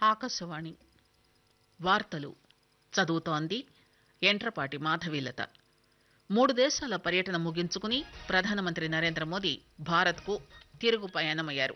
ఆకాశవాణి వార్తలు చదువుతోంది ఎంట్రపాటి మాధవీలత మూడు దేశాల పర్యటన ముగించుకుని ప్రధానమంత్రి నరేంద్ర మోదీ భారత్కు తిరుగు పయనమయ్యారు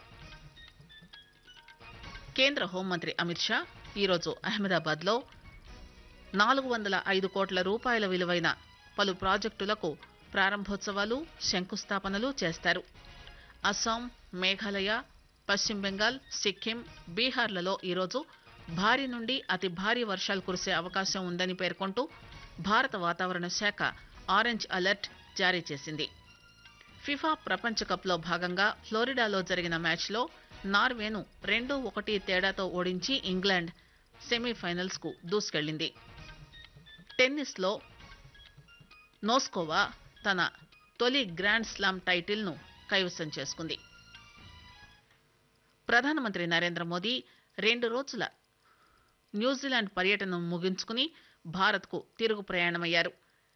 కేంద్ర హోంమంత్రి అమిత్ షా ఈరోజు అహ్మదాబాద్లో నాలుగు వందల ఐదు కోట్ల రూపాయల విలువైన పలు ప్రాజెక్టులకు ప్రారంభోత్సవాలు శంకుస్థాపనలు చేస్తారు అస్సాం మేఘాలయ పశ్చిమ బెంగాల్ సిక్కిం బీహార్లలో ఈరోజు భారీ నుండి అతి భారీ వర్షాలు కురిసే అవకాశం ఉందని పేర్కొంటూ భారత వాతావరణ శాఖ ఆరెంజ్ అలర్ట్ జారీ చేసింది ఫిఫా ప్రపంచ కప్లో భాగంగా ఫ్లోరిడాలో జరిగిన మ్యాచ్లో నార్వేను రెండు ఒకటి తేడాతో ఓడించి ఇంగ్లాండ్ సెమీఫైనల్స్ కు దూసుకెళ్లింది టెన్నిస్లో నోస్కోవా తన తొలి గ్రాండ్ స్లామ్ టైటిల్ను కైవసం చేసుకుంది ప్రధానమంత్రి నరేంద్ర మోదీ రెండు రోజుల న్యూజిలాండ్ పర్యటనను ముగించుకుని భారత్కు తిరుగు ప్రయాణమయ్యారు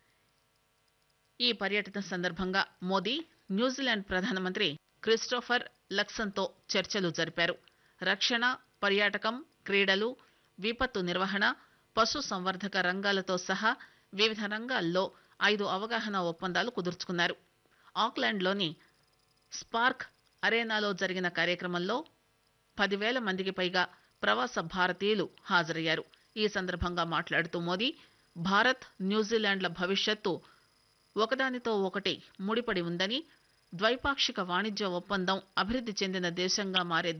ఈ పర్యటన సందర్భంగా మోదీ న్యూజిలాండ్ ప్రధానమంత్రి క్రిస్టోఫర్ లక్సన్తో చర్చలు జరిపారు రక్షణ పర్యాటకం క్రీడలు విపత్తు నిర్వహణ పశు సంవర్ధక రంగాలతో సహా వివిధ రంగాల్లో ఐదు అవగాహన ఒప్పందాలు కుదుర్చుకున్నారు ఆక్లాండ్లోని స్పార్క్ అరేనాలో జరిగిన కార్యక్రమంలో పదివేల మందికి పైగా ప్రవాస భారతీయులు హాజరయ్యారు ఈ సందర్భంగా మాట్లాడుతూ మోదీ భారత్ న్యూజిలాండ్ల భవిష్యత్తు ఒకదానితో ఒకటి ముడిపడి ఉందని ద్వైపాక్షిక వాణిజ్య ఒప్పందం అభివృద్ది చెందిన దేశంగా మారే